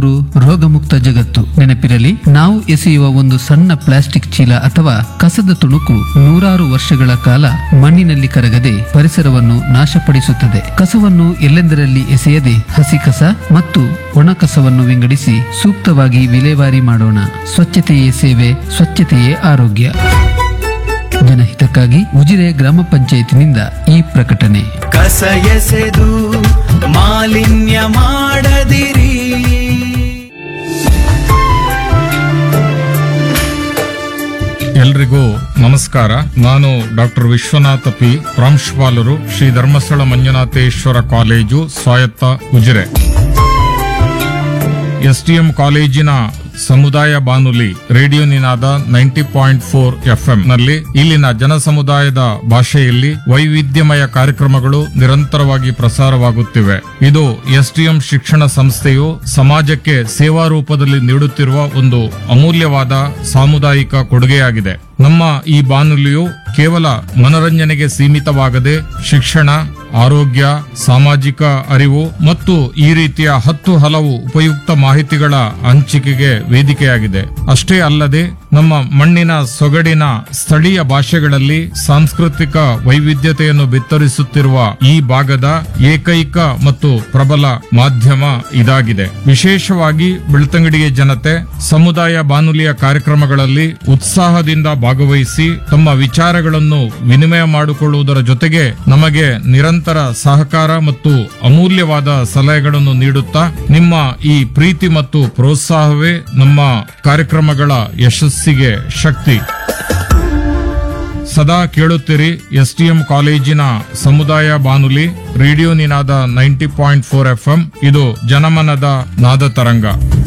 ರೋಗಮುಕ್ತ ಜಗತ್ತು ನೆನಪಿರಲಿ ನಾವು ಎಸೆಯುವ ಒಂದು ಸಣ್ಣ ಪ್ಲಾಸ್ಟಿಕ್ ಚೀಲ ಅಥವಾ ಕಸದ ತುಣುಕು ನೂರಾರು ವರ್ಷಗಳ ಕಾಲ ಮಣ್ಣಿನಲ್ಲಿ ಕರಗದೆ ಪರಿಸರವನ್ನು ನಾಶಪಡಿಸುತ್ತದೆ ಕಸವನ್ನು ಎಲ್ಲೆಂದರಲ್ಲಿ ಎಸೆಯದೆ ಹಸಿ ಕಸ ಮತ್ತು ಒಣ ಕಸವನ್ನು ವಿಂಗಡಿಸಿ ಸೂಕ್ತವಾಗಿ ವಿಲೇವಾರಿ ಮಾಡೋಣ ಸ್ವಚ್ಛತೆಯೇ ಸೇವೆ ಸ್ವಚ್ಛತೆಯೇ ಆರೋಗ್ಯ ಜನಹಿತಕ್ಕಾಗಿ ಉಜಿರೆ ಗ್ರಾಮ ಪಂಚಾಯತಿನಿಂದ ಈ ಪ್ರಕಟಣೆ ಕಸ ಎಸೆದು ಮಾಲಿನ್ಯ ಮಾಡದಿರಿ ಎಲ್ರಿಗೂ ನಮಸ್ಕಾರ ನಾನು ಡಾಕ್ಟರ್ ವಿಶ್ವನಾಥ ಪಿ ಪ್ರಾಂಶುಪಾಲರು ಶ್ರೀ ಧರ್ಮಸ್ಥಳ ಮಂಜುನಾಥೇಶ್ವರ ಕಾಲೇಜು ಸ್ವಾಯತ್ತ ಉಜಿರೆ ಎಸ್ಟಿಎಂ ಕಾಲೇಜಿನ ಸಮುದಾಯ ಬಾನುಲಿ radio Ninada ninety point four FM ನಲ್ಲಿ ಇಲ್ಲಿನ ಜನ ಸಮುದಾಯದ ಭಾಷೆಯಲ್ಲಿ ವೈವಿಧ್ಯಮಯ ಕಾರ್ಯಕ್ರಮಗಳು ನಿರಂತರವಾಗಿ ಪ್ರಸಾರವಾಗುತ್ತಿವೆ ಇದು ಎಸ್ಟಿಎಂ ಶಿಕ್ಷಣ ಸಂಸ್ಥೆಯು ಸಮಾಜಕ್ಕೆ ಸೇವಾ ರೂಪದಲ್ಲಿ ನೀಡುತ್ತಿರುವ ಒಂದು ಅಮೂಲ್ಯವಾದ ಸಾಮುದಾಯಿಕ ಕೊಡುಗೆಯಾಗಿದೆ ನಮ್ಮ ಈ ಬಾನುಲಿಯು ಕೇವಲ ಮನರಂಜನೆಗೆ ಸೀಮಿತವಾಗದೆ ಶಿಕ್ಷಣ ಆರೋಗ್ಯ ಸಾಮಾಜಿಕ ಅರಿವು ಮತ್ತು ಈ ರೀತಿಯ ಹತ್ತು ಹಲವು ಉಪಯುಕ್ತ ಮಾಹಿತಿಗಳ ಹಂಚಿಕೆಗೆ ವೇದಿಕೆಯಾಗಿದೆ ಅಷ್ಟೇ ಅಲ್ಲದೆ ನಮ್ಮ ಮಣ್ಣಿನ ಸೊಗಡಿನ ಸ್ಥಳೀಯ ಭಾಷೆಗಳಲ್ಲಿ ಸಾಂಸ್ಕೃತಿಕ ವೈವಿಧ್ಯತೆಯನ್ನು ಬಿತ್ತರಿಸುತ್ತಿರುವ ಈ ಭಾಗದ ಏಕೈಕ ಮತ್ತು ಪ್ರಬಲ ಮಾಧ್ಯಮ ಇದಾಗಿದೆ ವಿಶೇಷವಾಗಿ ಬೆಳ್ತಂಗಡಿಯ ಜನತೆ ಸಮುದಾಯ ಬಾನುಲಿಯ ಕಾರ್ಯಕ್ರಮಗಳಲ್ಲಿ ಉತ್ಸಾಹದಿಂದ ಭಾಗವಹಿಸಿ ತಮ್ಮ ವಿಚಾರಗಳನ್ನು ವಿನಿಮಯ ಮಾಡಿಕೊಳ್ಳುವುದರ ಜೊತೆಗೆ ನಮಗೆ ನಿರಂತರ ಸಹಕಾರ ಮತ್ತು ಅಮೂಲ್ಯವಾದ ಸಲಹೆಗಳನ್ನು ನೀಡುತ್ತಾ ನಿಮ್ಮ ಈ ಪ್ರೀತಿ ಮತ್ತು ಪ್ರೋತ್ಸಾಹವೇ ನಮ್ಮ ಕಾರ್ಯಕ್ರಮಗಳ ಯಶಸ್ಸಿಗೆ ಶಕ್ತಿ ಸದಾ ಕೇಳುತ್ತೀರಿ ಎಸ್ಟಿಎಂ ಕಾಲೇಜಿನ ಸಮುದಾಯ ಬಾನುಲಿ radio Ninada ninety point four FM ಇದು ಜನಮನದ ನಾದ ತರಂಗ